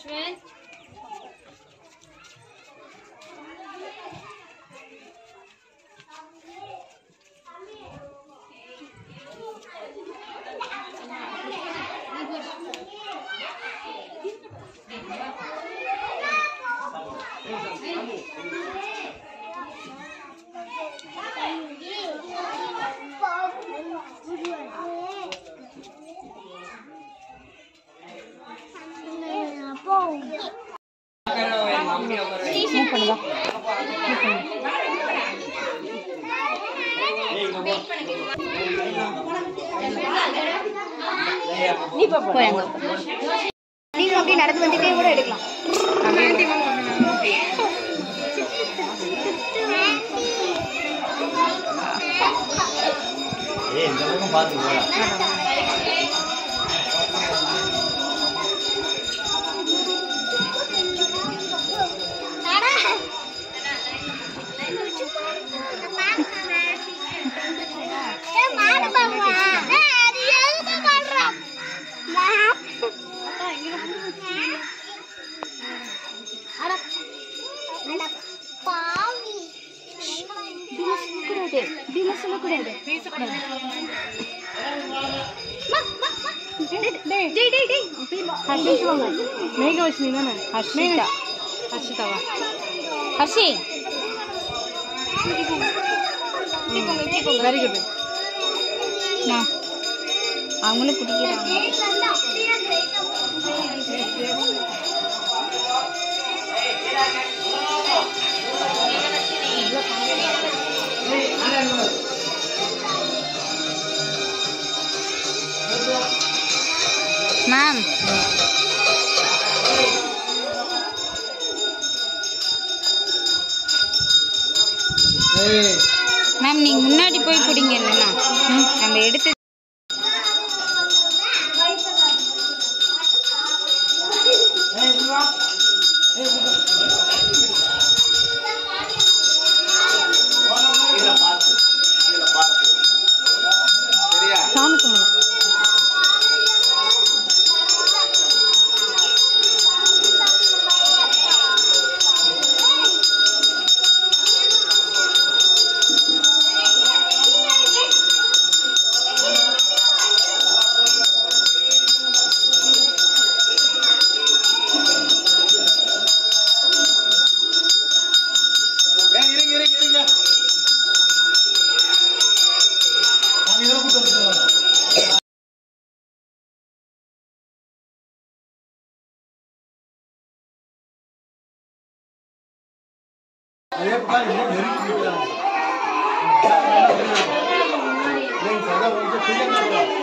Move பண்ணுதா நீ போ போய் அங்க நீங்க அப்படியே நடந்து வந்துட்டே கூட எடுக்கலாம் ஏய் இந்த பக்கம் பார்த்து போடா கூடாது இப்படிலாம் சொல்லக்கூடாது டேய் டேய் டேய் ஹர்ஷிவாங்க மேகவஷ்ணி தானே ஹர்ஷிதா ஹர்ஷிதாவா ஹர்ஷி வெரி குட் அவங்களும் பிடிக்கிறாங்க மேம் மேம் நீங்க முன்னாடி போய் பிடிங்க இல்லைன்னா நம்ம எடுத்து சாமி கும்பிடும் ஏய் இருங்க இருங்க இருங்க நாங்க இதெல்லாம் கூட்டு வந்துட்டோம் அதே போல இன்னும் நெருங்கி நிற்கிறாங்க. நீங்க சதா வந்து பிள்ளைங்க கூட